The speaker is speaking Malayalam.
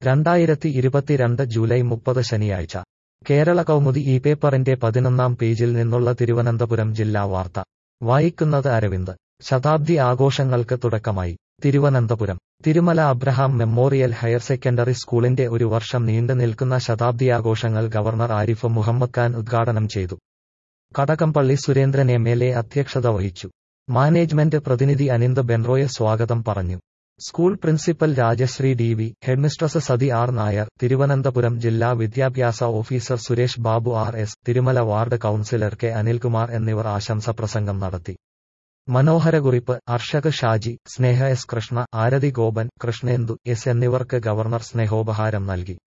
രണ്ടായിരത്തി ഇരുപത്തിരണ്ട് ജൂലൈ മുപ്പത് ശനിയാഴ്ച കേരള കൗമുദി ഈ പേപ്പറിന്റെ പതിനൊന്നാം പേജിൽ നിന്നുള്ള തിരുവനന്തപുരം ജില്ലാ വാർത്ത വായിക്കുന്നത് അരവിന്ദ് ശതാബ്ദി ആഘോഷങ്ങൾക്ക് തുടക്കമായി Thiruvananthapuram Thirumala Abraham memorial higher secondary സ്കൂളിന്റെ ഒരു വർഷം നീണ്ടു നിൽക്കുന്ന ശതാബ്ദിയാഘോഷങ്ങൾ ഗവർണർ ആരിഫ് മുഹമ്മദ് ഖാൻ ഉദ്ഘാടനം ചെയ്തു Kadakampally Surendran M L A അധ്യക്ഷത വഹിച്ചു മാനേജ്മെന്റ് പ്രതിനിധി അനിന്ദ് ബെൻറോയ സ്വാഗതം പറഞ്ഞു school principal Rajashree D V headmistress Sathi R Nair Thiruvananthapuram ജില്ലാ വിദ്യാഭ്യാസ officer Suresh Babu R S Thirumala ward councillor K Anilkumar എന്നിവർ ആശംസ പ്രസംഗം നടത്തി മനോഹരകുറിപ്പ് അർഷക് ഷാജി സ്നേഹ എസ് കൃഷ്ണ ആരതി ഗോപൻ കൃഷ്ണേന്ദു എസ് എന്നിവർക്ക് ഗവർണർ സ്നേഹോപഹാരം നൽകി